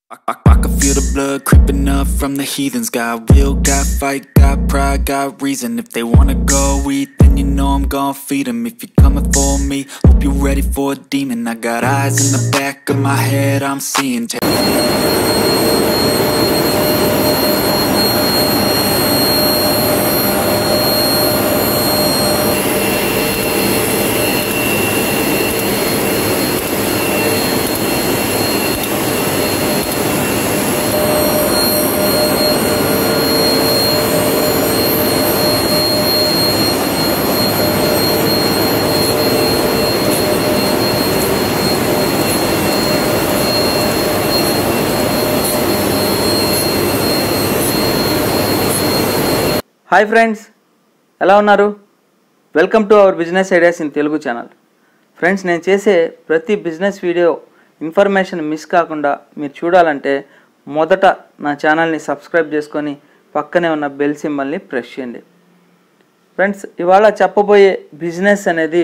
I, I, I can feel the blood creeping up from the heathens. Got will, got fight, got pride, got reason. If they wanna go eat, then you know I'm gonna feed them. If you're coming for me, hope you're ready for a demon. I got eyes in the back of my head, I'm seeing. T- hi friends ఎలా ఉన్నారు welcome to our business ideas in Telugu channel friends నేను చేసే ప్రతి business video information miss కాకుండా మీరు చూడాలంటే మొదట నా ఛానల్ని సబ్స్క్రైబ్ చేసుకొని పక్కనే ఉన్న బెల్ సింబల్ని ప్రెస్ చేయండి ఫ్రెండ్స్ ఇవాళ చెప్పబోయే బిజినెస్ అనేది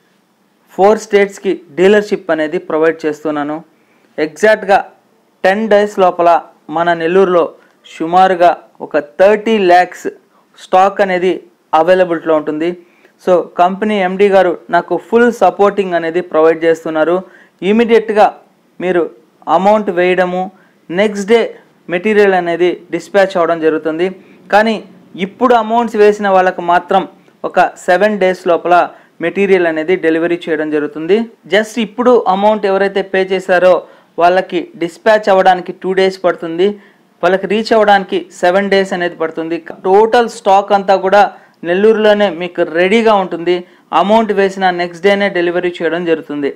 ఫోర్ స్టేట్స్కి డీలర్షిప్ అనేది ప్రొవైడ్ చేస్తున్నాను ఎగ్జాక్ట్గా టెన్ డేస్ లోపల మన నెల్లూరులో సుమారుగా ఒక థర్టీ ల్యాక్స్ స్టాక్ అనేది అవైలబిలిటీలో ఉంటుంది సో కంపెనీ ఎండి గారు నాకు ఫుల్ సపోర్టింగ్ అనేది ప్రొవైడ్ చేస్తున్నారు ఇమీడియట్గా మీరు అమౌంట్ వేయడము నెక్స్ట్ డే మెటీరియల్ అనేది డిస్పాచ్ అవ్వడం జరుగుతుంది కానీ ఇప్పుడు అమౌంట్స్ వేసిన వాళ్ళకు మాత్రం ఒక సెవెన్ డేస్ లోపల మెటీరియల్ అనేది డెలివరీ చేయడం జరుగుతుంది జస్ట్ ఇప్పుడు అమౌంట్ ఎవరైతే పే చేశారో వాళ్ళకి డిస్పాచ్ అవ్వడానికి టూ డేస్ పడుతుంది వాళ్ళకి రీచ్ అవ్వడానికి సెవెన్ డేస్ అనేది పడుతుంది టోటల్ స్టాక్ అంతా కూడా నెల్లూరులోనే మీకు రెడీగా ఉంటుంది అమౌంట్ వేసిన నెక్స్ట్ డేనే డెలివరీ చేయడం జరుగుతుంది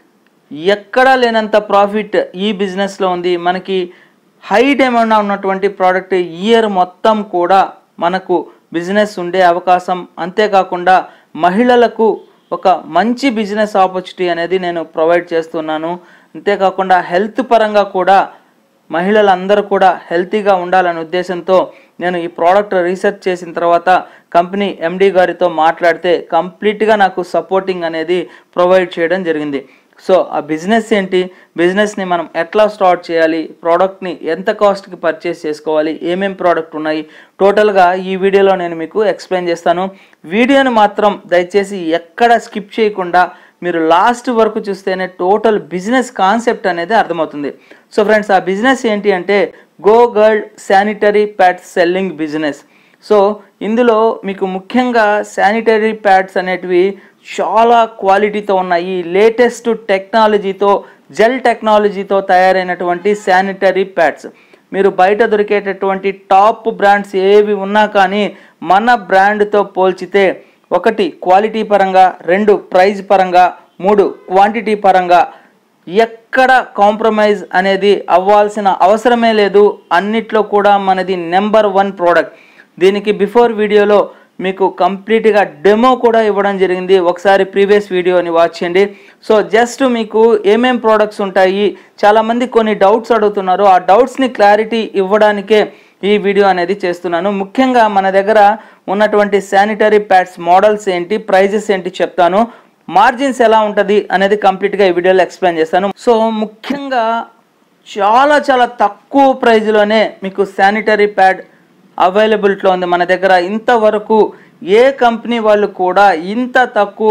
ఎక్కడా లేనంత ప్రాఫిట్ ఈ బిజినెస్లో ఉంది మనకి హై డిమాండ్ ఉన్నటువంటి ప్రోడక్ట్ ఇయర్ మొత్తం కూడా మనకు బిజినెస్ ఉండే అవకాశం అంతేకాకుండా మహిళలకు ఒక మంచి బిజినెస్ ఆపర్చునిటీ అనేది నేను ప్రొవైడ్ చేస్తున్నాను అంతేకాకుండా హెల్త్ పరంగా కూడా మహిళలందరూ కూడా హెల్తీగా ఉండాలనే ఉద్దేశంతో నేను ఈ ప్రోడక్ట్ రీసెర్చ్ చేసిన తర్వాత కంపెనీ ఎండి గారితో మాట్లాడితే కంప్లీట్గా నాకు సపోర్టింగ్ అనేది ప్రొవైడ్ చేయడం జరిగింది సో ఆ బిజినెస్ ఏంటి బిజినెస్ని మనం ఎట్లా స్టార్ట్ చేయాలి ప్రోడక్ట్ని ఎంత కాస్ట్కి పర్చేస్ చేసుకోవాలి ఏమేం ప్రోడక్ట్ ఉన్నాయి టోటల్గా ఈ వీడియోలో నేను మీకు ఎక్స్ప్లెయిన్ చేస్తాను వీడియోని మాత్రం దయచేసి ఎక్కడ స్కిప్ చేయకుండా మీరు లాస్ట్ వరకు చూస్తేనే టోటల్ బిజినెస్ కాన్సెప్ట్ అనేది అర్థమవుతుంది సో ఫ్రెండ్స్ ఆ బిజినెస్ ఏంటి అంటే go girl sanitary pads selling business so ఇందులో మీకు ముఖ్యంగా శానిటరీ ప్యాడ్స్ అనేటివి చాలా క్వాలిటీతో ఉన్నాయి లేటెస్ట్ టెక్నాలజీతో జెల్ టెక్నాలజీతో తయారైనటువంటి శానిటరీ ప్యాడ్స్ మీరు బయట దొరికేటటువంటి టాప్ బ్రాండ్స్ ఏవి ఉన్నా కానీ మన బ్రాండ్తో పోల్చితే ఒకటి క్వాలిటీ పరంగా రెండు ప్రైజ్ పరంగా మూడు క్వాంటిటీ పరంగా ఎక్కడ కాంప్రమైజ్ అనేది అవ్వాల్సిన అవసరమే లేదు అన్నిట్లో కూడా మనది నెంబర్ వన్ ప్రోడక్ట్ దీనికి బిఫోర్ వీడియోలో మీకు కంప్లీట్గా డెమో కూడా ఇవ్వడం జరిగింది ఒకసారి ప్రీవియస్ వీడియోని వాచ్ చేయండి సో జస్ట్ మీకు ఏమేం ప్రోడక్ట్స్ ఉంటాయి చాలామంది కొన్ని డౌట్స్ అడుగుతున్నారు ఆ డౌట్స్ని క్లారిటీ ఇవ్వడానికే ఈ వీడియో అనేది చేస్తున్నాను ముఖ్యంగా మన దగ్గర ఉన్నటువంటి శానిటరీ ప్యాడ్స్ మోడల్స్ ఏంటి ప్రైజెస్ ఏంటి చెప్తాను మార్జిన్స్ ఎలా ఉంటుంది అనేది కంప్లీట్గా ఈ వీడియోలో ఎక్స్ప్లెయిన్ చేస్తాను సో ముఖ్యంగా చాలా చాలా తక్కువ ప్రైజ్లోనే మీకు శానిటరీ ప్యాడ్ అవైలబిలిటీలో ఉంది మన దగ్గర ఇంతవరకు ఏ కంపెనీ వాళ్ళు కూడా ఇంత తక్కువ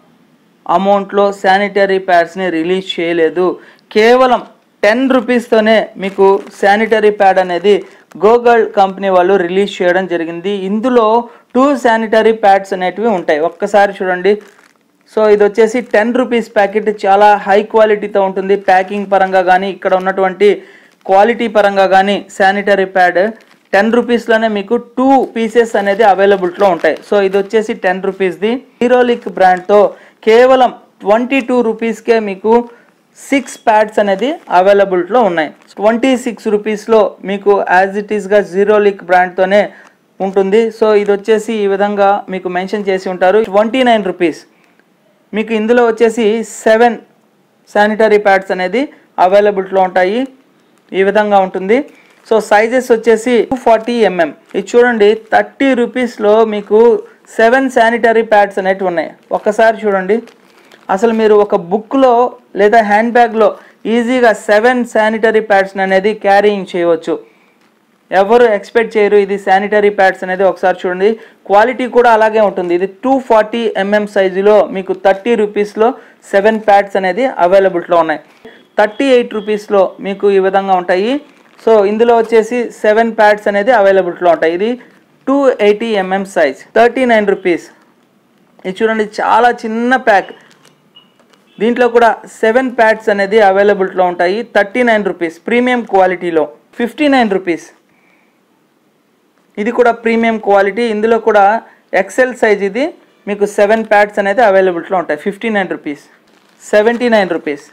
అమౌంట్లో శానిటరీ ప్యాడ్స్ని రిలీజ్ చేయలేదు కేవలం టెన్ రూపీస్తోనే మీకు శానిటరీ ప్యాడ్ అనేది గోగల్ కంపెనీ వాళ్ళు రిలీజ్ చేయడం జరిగింది ఇందులో టూ శానిటరీ ప్యాడ్స్ అనేటివి ఉంటాయి ఒక్కసారి చూడండి సో ఇది వచ్చేసి టెన్ రూపీస్ ప్యాకెట్ చాలా హై క్వాలిటీతో ఉంటుంది ప్యాకింగ్ పరంగా కానీ ఇక్కడ ఉన్నటువంటి క్వాలిటీ పరంగా కానీ శానిటరీ ప్యాడ్ టెన్ రూపీస్లోనే మీకు టూ పీసెస్ అనేది అవైలబిలిటీలో ఉంటాయి సో ఇది వచ్చేసి టెన్ రూపీస్ది హీరోలిక్ బ్రాండ్తో కేవలం ట్వంటీ టూ రూపీస్కే మీకు సిక్స్ ప్యాడ్స్ అనేది అవైలబిలిటీలో ఉన్నాయి ట్వంటీ సిక్స్ రూపీస్లో మీకు యాజ్ ఇట్ ఈస్గా జీరోలిక్ బ్రాండ్తోనే ఉంటుంది సో ఇది వచ్చేసి ఈ విధంగా మీకు మెన్షన్ చేసి ఉంటారు ట్వంటీ నైన్ రూపీస్ మీకు ఇందులో వచ్చేసి సెవెన్ శానిటరీ ప్యాడ్స్ అనేది అవైలబిలిటీలో ఉంటాయి ఈ విధంగా ఉంటుంది సో సైజెస్ వచ్చేసి టూ ఫార్టీ ఎంఎం ఇది చూడండి థర్టీ రూపీస్లో మీకు సెవెన్ శానిటరీ ప్యాడ్స్ అనేవి ఉన్నాయి ఒక్కసారి చూడండి అసలు మీరు ఒక బుక్లో లేదా హ్యాండ్ బ్యాగ్లో ఈజీగా సెవెన్ శానిటరీ ప్యాడ్స్ అనేది క్యారీయింగ్ చేయవచ్చు ఎవరు ఎక్స్పెక్ట్ చేయరు ఇది శానిటరీ ప్యాడ్స్ అనేది ఒకసారి చూడండి క్వాలిటీ కూడా అలాగే ఉంటుంది ఇది టూ ఫార్టీ ఎంఎం సైజులో మీకు థర్టీ రూపీస్లో సెవెన్ ప్యాడ్స్ అనేది అవైలబుల్లో ఉన్నాయి థర్టీ ఎయిట్ రూపీస్లో మీకు ఈ విధంగా ఉంటాయి సో ఇందులో వచ్చేసి సెవెన్ ప్యాడ్స్ అనేది అవైలబుల్లో ఉంటాయి ఇది two eighty MM size thirty nine rupees ఇది చూడండి చాలా చిన్న ప్యాక్ దీంట్లో కూడా సెవెన్ ప్యాడ్స్ అనేది అవైలబుల్లో ఉంటాయి థర్టీ నైన్ రూపీస్ ప్రీమియం క్వాలిటీలో ఫిఫ్టీ నైన్ రూపీస్ ఇది కూడా ప్రీమియం క్వాలిటీ ఇందులో కూడా ఎక్సెల్ సైజ్ ఇది మీకు సెవెన్ ప్యాడ్స్ అనేది అవైలబుల్లో ఉంటాయి fifty nine rupees seventy nine rupees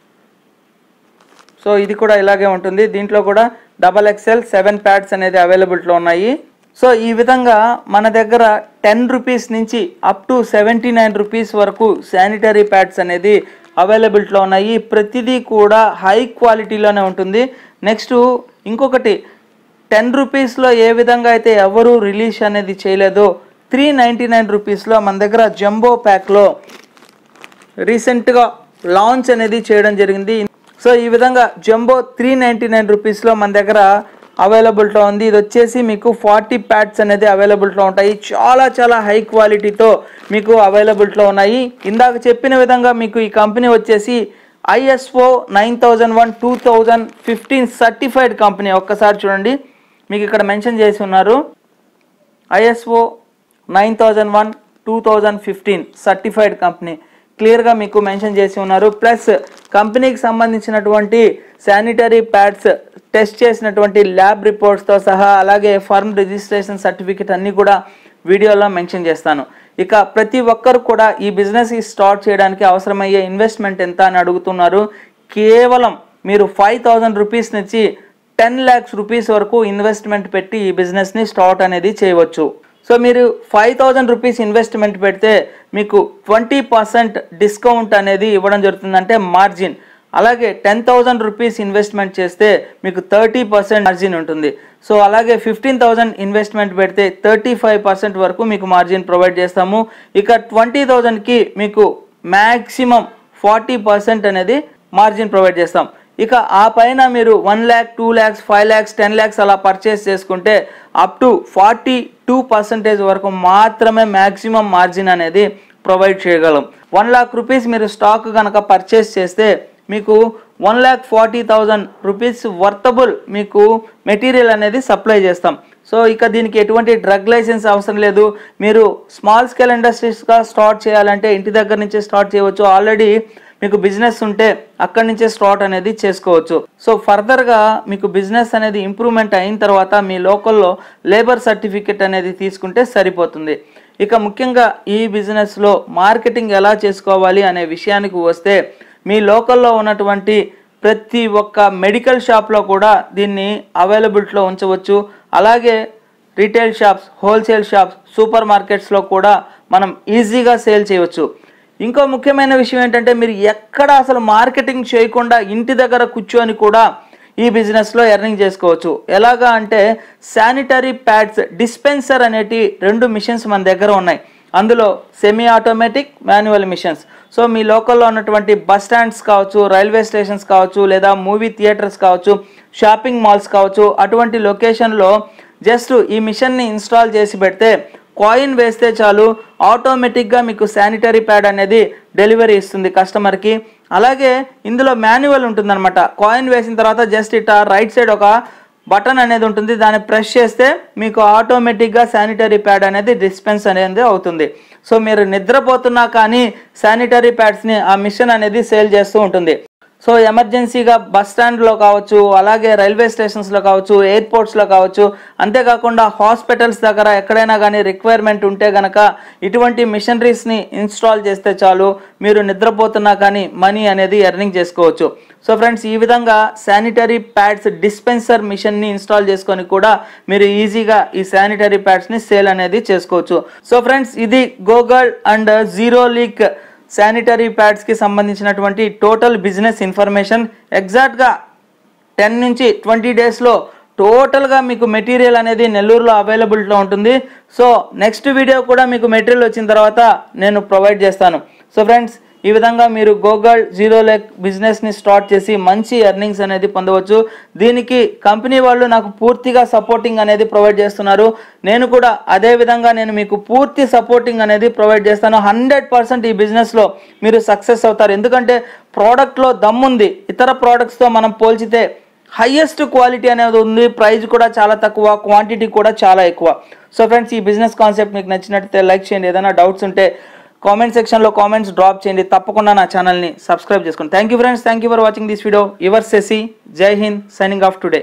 so ఇది కూడా ఇలాగే ఉంటుంది దీంట్లో కూడా డబల్ ఎక్సెల్ సెవెన్ ప్యాడ్స్ అనేది అవైలబుల్లో ఉన్నాయి సో ఈ విధంగా మన దగ్గర టెన్ రూపీస్ నుంచి up to seventy nine rupees వరకు శానిటరీ ప్యాడ్స్ అనేది అవైలబిలిటీలో ఉన్నాయి ప్రతిదీ కూడా హై క్వాలిటీలోనే ఉంటుంది నెక్స్ట్ ఇంకొకటి టెన్ రూపీస్లో ఏ విధంగా అయితే ఎవరు రిలీజ్ అనేది చేయలేదో త్రీ నైంటీ నైన్ రూపీస్లో మన దగ్గర జంబో ప్యాక్లో రీసెంట్గా లాంచ్ అనేది చేయడం జరిగింది సో ఈ విధంగా జంబో త్రీ నైంటీ నైన్ రూపీస్లో మన దగ్గర అవైలబుల్తో ఉంది ఇది వచ్చేసి మీకు ఫార్టీ ప్యాడ్స్ అనేది అవైలబుల్తో ఉంటాయి చాలా చాలా హై క్వాలిటీతో మీకు అవైలబుల్తో ఉన్నాయి ఇందాక చెప్పిన విధంగా మీకు ఈ కంపెనీ వచ్చేసి ISO nine thousand one two thousand fifteen certified company ఒక్కసారి చూడండి మీకు ఇక్కడ మెన్షన్ చేసి ఉన్నారు ISO nine thousand one two thousand fifteen certified company క్లియర్గా మీకు మెన్షన్ చేసి ఉన్నారు ప్లస్ కంపెనీకి సంబంధించినటువంటి శానిటరీ ప్యాడ్స్ టెస్ట్ చేసినటువంటి ల్యాబ్ రిపోర్ట్స్తో సహా అలాగే ఫర్మ్ రిజిస్ట్రేషన్ సర్టిఫికేట్ అన్నీ కూడా వీడియోలో మెన్షన్ చేస్తాను ఇక ప్రతి ఒక్కరు కూడా ఈ బిజినెస్ స్టార్ట్ చేయడానికి అవసరమయ్యే ఇన్వెస్ట్మెంట్ ఎంత అని అడుగుతున్నారు కేవలం మీరు ఫైవ్ థౌజండ్ రూపీస్ నుంచి టెన్ ల్యాక్స్ రూపీస్ వరకు ఇన్వెస్ట్మెంట్ పెట్టి ఈ బిజినెస్ని స్టార్ట్ అనేది చేయవచ్చు సో మీరు ఫైవ్ థౌజండ్ రూపీస్ ఇన్వెస్ట్మెంట్ పెడితే మీకు ట్వంటీ పర్సెంట్ డిస్కౌంట్ అనేది ఇవ్వడం జరుగుతుంది అంటే మార్జిన్ అలాగే టెన్ థౌజండ్ రూపీస్ ఇన్వెస్ట్మెంట్ చేస్తే మీకు థర్టీ పర్సెంట్ మార్జిన్ ఉంటుంది సో అలాగే ఫిఫ్టీన్ థౌజండ్ ఇన్వెస్ట్మెంట్ పెడితే థర్టీ ఫైవ్ పర్సెంట్ వరకు మీకు మార్జిన్ ప్రొవైడ్ చేస్తాము ఇక ట్వంటీ థౌజండ్కి మీకు మ్యాక్సిమం ఫార్టీ పర్సెంట్ అనేది మార్జిన్ ప్రొవైడ్ చేస్తాం ఇక ఆ పైన మీరు one lakh two lakhs five lakhs ten lakhs అలా పర్చేస్ చేసుకుంటే up to forty two percentage వరకు మాత్రమే మ్యాక్సిమం మార్జిన్ అనేది ప్రొవైడ్ చేయగలం వన్ లాక్ రూపీస్ మీరు స్టాక్ కనుక పర్చేస్ చేస్తే మీకు one lakh forty thousand rupees worthable మీకు మెటీరియల్ అనేది సప్లై చేస్తాం సో ఇక దీనికి ఎటువంటి డ్రగ్ లైసెన్స్ అవసరం లేదు మీరు స్మాల్ స్కేల్ ఇండస్ట్రీస్గా స్టార్ట్ చేయాలంటే ఇంటి దగ్గర నుంచే స్టార్ట్ చేయవచ్చు ఆల్రెడీ మీకు బిజినెస్ ఉంటే అక్కడి నుంచే స్టార్ట్ అనేది చేసుకోవచ్చు సో ఫర్దర్గా మీకు బిజినెస్ అనేది ఇంప్రూవ్మెంట్ అయిన తర్వాత మీ లోకల్లో లేబర్ సర్టిఫికెట్ అనేది తీసుకుంటే సరిపోతుంది ఇక ముఖ్యంగా ఈ బిజినెస్లో మార్కెటింగ్ ఎలా చేసుకోవాలి అనే విషయానికి వస్తే మీ లోకల్లో ఉన్నటువంటి ప్రతి ఒక్క మెడికల్ షాప్లో కూడా దీన్ని అవైలబిలిటీలో ఉంచవచ్చు అలాగే retail shops wholesale shops super మార్కెట్స్లో కూడా మనం ఈజీగా సేల్ చేయవచ్చు ఇంకో ముఖ్యమైన విషయం ఏంటంటే మీరు ఎక్కడ అసలు మార్కెటింగ్ చేయకుండా ఇంటి దగ్గర కూర్చొని కూడా ఈ బిజినెస్లో ఎర్నింగ్ చేసుకోవచ్చు ఎలాగా అంటే శానిటరీ ప్యాడ్స్ డిస్పెన్సర్ అనేటి రెండు మిషన్స్ మన దగ్గర ఉన్నాయి అందులో semi automatic manual machines so మీ లోకల్లో ఉన్నటువంటి బస్ స్టాండ్స్ కావచ్చు రైల్వే స్టేషన్స్ కావచ్చు లేదా మూవీ థియేటర్స్ కావచ్చు షాపింగ్ మాల్స్ కావచ్చు అటువంటి లొకేషన్లో జస్ట్ ఈ మిషన్ని ఇన్స్టాల్ చేసి పెడితే కాయిన్ వేస్తే చాలు ఆటోమేటిక్గా మీకు శానిటరీ ప్యాడ్ అనేది డెలివరీ ఇస్తుంది కస్టమర్కి అలాగే ఇందులో మాన్యువల్ ఉంటుందన్నమాట కాయిన్ వేసిన తర్వాత జస్ట్ ఇట్లా రైట్ సైడ్ ఒక బటన్ అనేది ఉంటుంది దాన్ని ప్రెస్ చేస్తే మీకు ఆటోమేటిక్గా శానిటరీ ప్యాడ్ అనేది డిస్పెన్స్ అనేది అవుతుంది సో మీరు నిద్రపోతున్నా కానీ శానిటరీ ప్యాడ్స్ని ఆ మిషన్ అనేది సేల్ చేస్తూ ఉంటుంది సో ఎమర్జెన్సీగా బస్ స్టాండ్లో కావచ్చు అలాగే రైల్వే స్టేషన్స్లో కావచ్చు ఎయిర్పోర్ట్స్లో కావచ్చు అంతేకాకుండా హాస్పిటల్స్ దగ్గర ఎక్కడైనా కానీ రిక్వైర్మెంట్ ఉంటే గనక ఇటువంటి మిషనరీస్ని ఇన్స్టాల్ చేస్తే చాలు మీరు నిద్రపోతున్నా కానీ మనీ అనేది ఎర్నింగ్ చేసుకోవచ్చు సో ఫ్రెండ్స్ ఈ విధంగా శానిటరీ ప్యాడ్స్ డిస్పెన్సర్ మిషన్ని ఇన్స్టాల్ చేసుకొని కూడా మీరు ఈజీగా ఈ శానిటరీ ప్యాడ్స్ని సేల్ అనేది చేసుకోవచ్చు సో ఫ్రెండ్స్ ఇది గోగల్ అండ్ జీరో లీక్ శానిటరీ ప్యాడ్స్కి సంబంధించినటువంటి టోటల్ బిజినెస్ ఇన్ఫర్మేషన్ ఎగ్జాక్ట్గా టెన్ నుంచి ట్వంటీ డేస్లో టోటల్గా మీకు మెటీరియల్ అనేది నెల్లూరులో అవైలబిలిటీలో ఉంటుంది సో నెక్స్ట్ వీడియో కూడా మీకు మెటీరియల్ వచ్చిన తర్వాత నేను ప్రొవైడ్ చేస్తాను సో ఫ్రెండ్స్ ఈ విధంగా మీరు గూగుల్ జీరో లెక్ బిజినెస్ని స్టార్ట్ చేసి మంచి ఎర్నింగ్స్ అనేది పొందవచ్చు దీనికి కంపెనీ వాళ్ళు నాకు పూర్తిగా సపోర్టింగ్ అనేది ప్రొవైడ్ చేస్తున్నారు నేను కూడా అదే విధంగా నేను మీకు పూర్తి సపోర్టింగ్ అనేది ప్రొవైడ్ చేస్తాను హండ్రెడ్ పర్సెంట్ ఈ బిజినెస్లో మీరు సక్సెస్ అవుతారు ఎందుకంటే ప్రోడక్ట్లో దమ్ముంది ఇతర ప్రోడక్ట్స్తో మనం పోల్చితే హైయెస్ట్ క్వాలిటీ అనేది ఉంది ప్రైస్ కూడా చాలా తక్కువ క్వాంటిటీ కూడా చాలా ఎక్కువ సో ఫ్రెండ్స్ ఈ బిజినెస్ కాన్సెప్ట్ మీకు నచ్చినట్లయితే లైక్ చేయండి ఏదైనా డౌట్స్ ఉంటే కామెంట్ సెక్షన్లో కామెంట్స్ డ్రాప్ చేయండి తప్పకుండా నా ఛానల్ని సబ్స్క్రైబ్ చేసుకోండి thank you friends thank you for watching this video your సెసి Jai Hind signing off today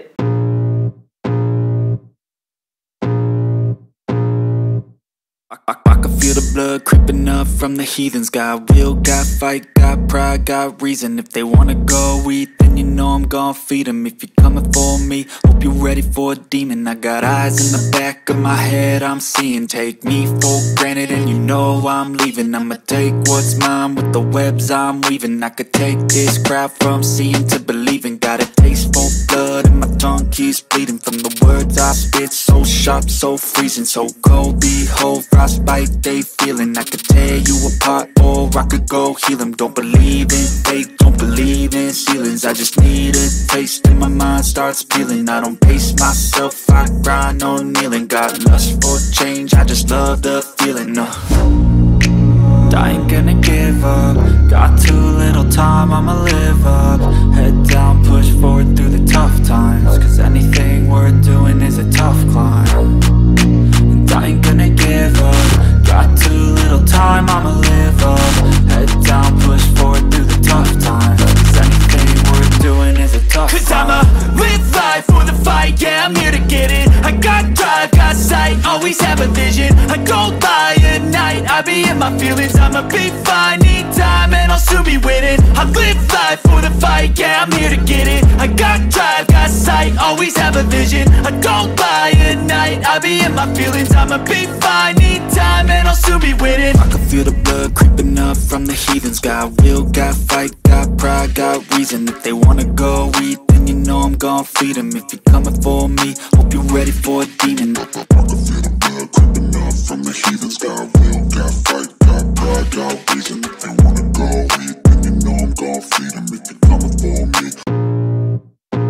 I, I, I can feel the blood creeping up from the heathens. Got will, got fight, got pride, got reason. If they wanna go eat, then you know I'm gon' feed 'em. If you're coming for me, hope you're ready for a demon. I got eyes in the back of my head, I'm seeing. Take me for granted, and you know I'm leaving. I'ma take what's mine with the webs I'm weaving. I could take this crowd from seeing to believing. Got a taste for blood, and my tongue keeps bleeding from the words I spit. So sharp, so freezing, so cold. Behold, frostbite they feeling. I could tear you apart, or I could go heal 'em. Don't believe in fate, don't believe in ceilings. I just need a taste, and my mind starts peeling. I don't pace myself, I grind on kneeling. Got lust for change, I just love the feeling. Uh. I ain't gonna give up. Got too little time, I'ma live up. Head down, push forward through the tough times. Cause anything worth doing is a tough climb. And I ain't gonna give up. Got too little time, I'ma live up. Head down, push forward through the tough times. Cause anything worth doing is a tough Cause climb. I'ma live life for the fight, yeah, I'm here to get it I got drive, got sight, always have a vision I go by at night, I be in my feelings I'ma be fine, need time, and I'll soon be winning I live life for the fight, yeah, I'm here to get it I got drive, got sight, always have a vision I go by at night, I be in my feelings I'ma be fine, need time, and I'll soon be winning I can feel the blood creeping up from the heathens. Got will, got fight, got pride, got reason. If they wanna go eat, then you know I'm gon' feed 'em. If you're coming for me, hope you're ready for a demon. I can feel the blood creeping up from the heathens. Got will, got fight, got pride, got reason. If they wanna go eat, then you know I'm gon' feed 'em. If you're coming for me,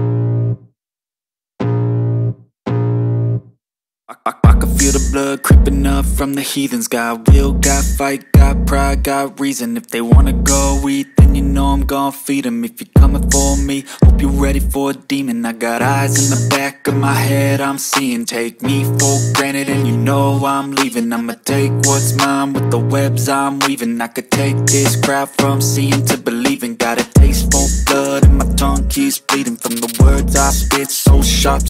I, I, I can feel the blood creeping up from the heathens. Got will, got fight, got pride, got reason. If they wanna go eat, then you know I'm gon' feed 'em. If you're coming for me, hope you're ready for a demon. I got eyes in the back of my head, I'm seeing. Take me for granted, and you know I'm leaving. I'ma take what's mine with the webs I'm weaving. I could take this crowd from seeing to believing. Got a taste for blood, and my tongue keeps bleeding from the words I spit. So sharp.